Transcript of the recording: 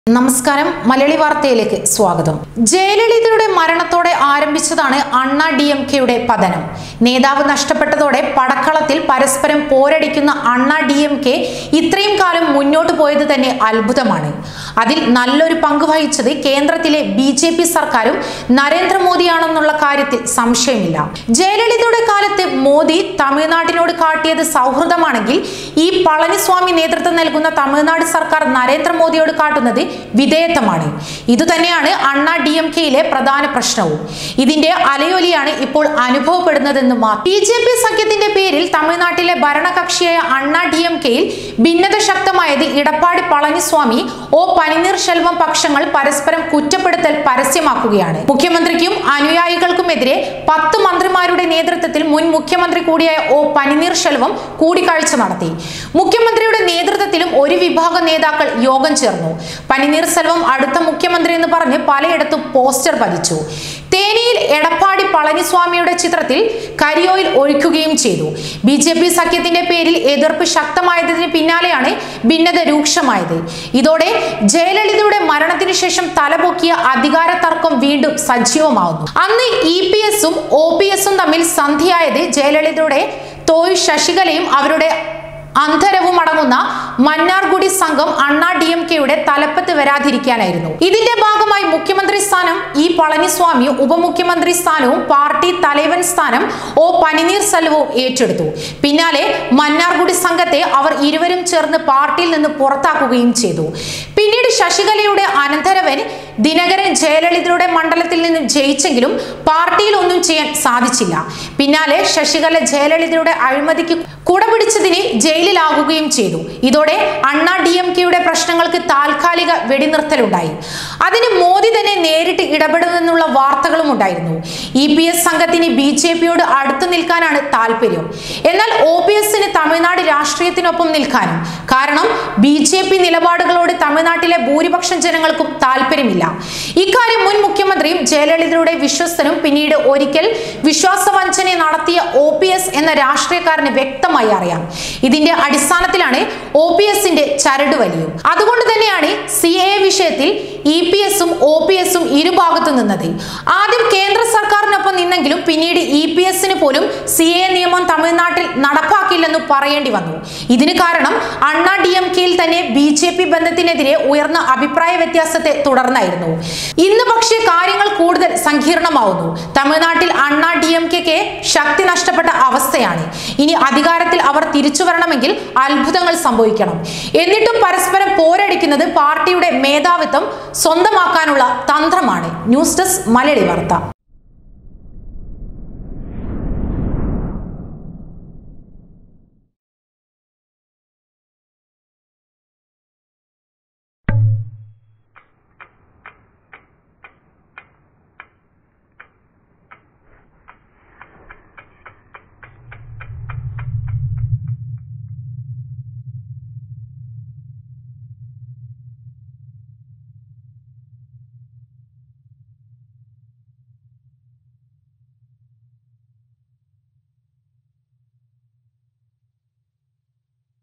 നമസ്കാരം മലയാളി വാർത്തയിലേക്ക് സ്വാഗതം ജയലളിതയുടെ മരണത്തോടെ ആരംഭിച്ചതാണ് അണ്ണാ ഡി എം കെയുടെ പതനം നേതാവ് നഷ്ടപ്പെട്ടതോടെ പടക്കളത്തിൽ പരസ്പരം പോരടിക്കുന്ന അണ്ണാ ഡി എം കെ ഇത്രയും കാലം മുന്നോട്ട് പോയത് തന്നെ അത്ഭുതമാണ് അതിൽ നല്ലൊരു പങ്ക് വഹിച്ചത് കേന്ദ്രത്തിലെ ബി ജെ പി സർക്കാരും നരേന്ദ്രമോദിയാണെന്നുള്ള കാര്യത്തിൽ സംശയമില്ല ജയലളിതയുടെ കാലത്ത് മോദി തമിഴ്നാട്ടിനോട് കാട്ടിയത് സൗഹൃദമാണെങ്കിൽ ഈ പളനിസ്വാമി നേതൃത്വം നൽകുന്ന തമിഴ്നാട് സർക്കാർ നരേന്ദ്രമോദിയോട് കാട്ടുന്നത് വിധേയത്വമാണ് ഇതുതന്നെയാണ് അണ്ണാ ഡി എം കെയിലെ പ്രധാന പ്രശ്നവും ഇതിന്റെ അലയൊലിയാണ് ഇപ്പോൾ അനുഭവപ്പെടുന്നതെന്ന് മാത്രം ബി ജെ പി സഖ്യത്തിന്റെ പേരിൽ തമിഴ്നാട്ടിലെ ഭരണകക്ഷിയായ അണ്ണാ ഡി എം കെയിൽ ഭിന്നത ശക്തമായത് ഇടപ്പാടി പളനിസ്വാമി ഒ പനിനീർ ശെൽവം പക്ഷങ്ങൾ പരസ്പരം കുറ്റപ്പെടുത്തൽ പരസ്യമാക്കുകയാണ് മുഖ്യമന്ത്രിക്കും അനുയായികൾക്കുമെതിരെ പത്ത് മന്ത്രിമാരുടെ നേതൃത്വത്തിൽ മുൻ മുഖ്യമന്ത്രി കൂടിയായ ഒ പനിനീർ ശെൽവം കൂടിക്കാഴ്ച നടത്തി മുഖ്യമന്ത്രിയുടെ നേതൃത്വത്തിലും ഒരു വിഭാഗം നേതാക്കൾ യോഗം ചേർന്നു പനിനീർ സെൽവം അടുത്ത മുഖ്യമന്ത്രി എന്ന് പറഞ്ഞ് പലയിടത്തും പോസ്റ്റർ പതിച്ചു തേനിയിൽ എടപ്പാടി പളനിസ്വാമിയുടെ ചിത്രത്തിൽ കരിയോയിൽ ഒഴിക്കുകയും ചെയ്തു ബി ജെ പി സഖ്യത്തിന്റെ പേരിൽ എതിർപ്പ് ശക്തമായതിന് പിന്നാലെയാണ് ഭിന്നത രൂക്ഷമായത് ഇതോടെ ജയലളിതയുടെ മരണത്തിന് ശേഷം തലപൊക്കിയ അധികാര തർക്കം വീണ്ടും സജീവമാവുന്നു അന്ന് ഇ പി എസും ഒ പി എസും തമ്മിൽ സന്ധിയായത് ജയലളിതയുടെ തോയ് ശശികലയും അവരുടെ അന്തരവും അടങ്ങുന്ന മന്നാർഗുഡി സംഘം അണ്ണാ ഡി എം കെയുടെ തലപ്പത്ത് വരാതിരിക്കാനായിരുന്നു ഇതിന്റെ ഭാഗമായി മുഖ്യമന്ത്രി സ്ഥാനം ഇ പളനിസ്വാമിയും ഉപമുഖ്യമന്ത്രി സ്ഥാനവും പാർട്ടി തലവൻ സ്ഥാനം ഒ പനിനീർ സെൽവവും ഏറ്റെടുത്തു പിന്നാലെ മന്നാർഗുഡി സംഘത്തെ അവർ ഇരുവരും ചേർന്ന് പാർട്ടിയിൽ നിന്ന് പുറത്താക്കുകയും ചെയ്തു പിന്നീട് ശശികലയുടെ അനന്തരവൻ ദിനകരൻ ജയലളിതയുടെ മണ്ഡലത്തിൽ നിന്ന് ജയിച്ചെങ്കിലും പാർട്ടിയിൽ ഒന്നും ചെയ്യാൻ സാധിച്ചില്ല പിന്നാലെ ശശികല ജയലളിതയുടെ അഴിമതിക്ക് കുടപിടിച്ചതിന് ജയിലിലാകുകയും ചെയ്തു ഇതോടെ അണ്ണാ ഡി എം കെയുടെ പ്രശ്നങ്ങൾക്ക് താൽക്കാലിക വെടിനിർത്തലുണ്ടായി അതിന് മോദി തന്നെ നേരിട്ട് ഇടപെടുമെന്നുള്ള വാർത്തകളും ഉണ്ടായിരുന്നു ഇ പി എസ് സംഘത്തിന് ബി ജെ പിയോട് അടുത്തു നിൽക്കാനാണ് താല്പര്യം എന്നാൽ ഒ പി എസിന് തമിഴ്നാട് രാഷ്ട്രീയത്തിനൊപ്പം നിൽക്കാനും കാരണം ബി ജെ പി നിലപാടുകളോട് തമിഴ്നാട്ടിലെ ഭൂരിപക്ഷം ജനങ്ങൾക്കും താല്പര്യമില്ല ഇക്കാര്യം മുൻ മുഖ്യമന്ത്രിയും ജയലളിതയുടെ വിശ്വസ്തനും പിന്നീട് ഒരിക്കൽ വിശ്വാസവഞ്ചന നടത്തിയ ഒ പി എസ് എന്ന രാഷ്ട്രീയക്കാരന് വ്യക്തമായി അറിയാം ഇതിന്റെ അടിസ്ഥാനത്തിലാണ് ഒ പി എസിന്റെ ചരട് വലിയും അതുകൊണ്ട് തന്നെയാണ് സി എ വിഷയത്തിൽ ഇ പി എസും ഒ പി എസും ഇരുഭാഗത്തു നിന്നത് ആദ്യം കേന്ദ്ര സർക്കാരിനൊപ്പം നിന്നെങ്കിലും പിന്നീട് ഇ പി എസിന് പോലും സി എ നിയമം തമിഴ്നാട്ടിൽ നടപ്പാക്കില്ലെന്ന് പറയേണ്ടി വന്നു ഇതിന് കാരണം അണ്ണാ ഡി എം കെയിൽ തന്നെ ബി ജെ പി ബന്ധത്തിനെതിരെ ഉയർന്ന അഭിപ്രായ വ്യത്യാസത്തെ തുടർന്നായിരുന്നു ഇന്ന് പക്ഷേ കാര്യങ്ങൾ കൂടുതൽ സങ്കീർണമാവുന്നു തമിഴ്നാട്ടിൽ അണ്ണാ ഡി എം കെക്ക് ശക്തി നഷ്ടപ്പെട്ട അവസ്ഥയാണ് ഇനി അധികാരത്തിൽ അവർ തിരിച്ചു വരണമെങ്കിൽ അത്ഭുതങ്ങൾ സംഭവിക്കണം എന്നിട്ടും പരസ്പരം പോരടിക്കുന്നത് പാർട്ടിയുടെ മേധാവിത്വം സ്വന്തമാക്കാനുള്ള തന്ത്രമാണ് ന്യൂസ് ഡെസ്ക് മലയാളി വാർത്ത